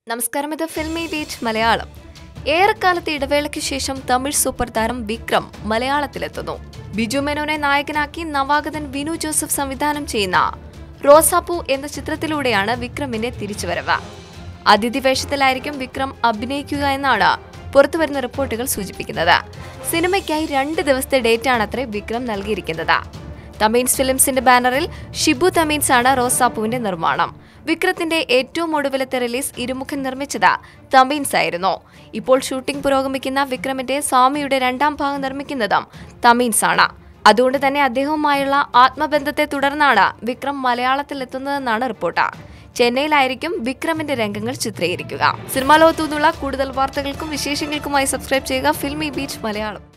നമസ്കാരം ഇത് filmy Filmibeat Malayalam ഏറെക്കാലത്തെ ഇടവേളയ്ക്ക് ശേഷം തമിഴ് സൂപ്പർ താരം വിക്രം മലയാളത്തിലെത്തുന്നു ബിജു മേനോനെ നായകനാക്കി നവാഗതൻ വിനു ജോസഫ് സംവിധാനം ചെയ്യുന്ന റോസാപ്പൂ എന്ന ചിത്രത്തിലൂടെയാണ് വിക്രമിന്റെ തിരിച്ചുവരവ് അതിഥി വേഷത്തിലായിരിക്കും വിക്രം അഭിനയിക്കുക എന്നാണ് പുറത്തുവരുന്ന റിപ്പോർട്ടുകൾ സൂചിപ്പിക്കുന്നത് സിനിമയ്ക്കായി രണ്ട് ദിവസത്തെ ഡേറ്റാണത്രേ വിക്രം നൽകിയിരിക്കുന്നത് തമീൻസ് ഫിലിംസിന്റെ ബാനറിൽ ഷിബു തമീൻസ് ആണ് റോസാപ്പുവിന്റെ നിർമ്മാണം വിക്രത്തിന്റെ ഏറ്റവും ഒടുവിലത്തെ റിലീസ് ഇരുമുഖൻ നിർമ്മിച്ചത് തമീൻസ് ആയിരുന്നു ഇപ്പോൾ ഷൂട്ടിംഗ് പുരോഗമിക്കുന്ന വിക്രമിന്റെ സ്വാമിയുടെ രണ്ടാം ഭാഗം നിർമ്മിക്കുന്നതും തമീൻസ് ആണ് അതുകൊണ്ട് തന്നെ അദ്ദേഹവുമായുള്ള ആത്മബന്ധത്തെ തുടർന്നാണ് വിക്രം മലയാളത്തിൽ എത്തുന്നതെന്നാണ് റിപ്പോർട്ട് ചെന്നൈയിലായിരിക്കും വിക്രമിന്റെ രംഗങ്ങൾ ചിത്രീകരിക്കുക സിനിമാ ലോകത്തു നിന്നുള്ള കൂടുതൽ വാർത്തകൾക്കും വിശേഷങ്ങൾക്കുമായി സബ്സ്ക്രൈബ് ചെയ്യുക ഫിൽമി ബീച്ച് മലയാളം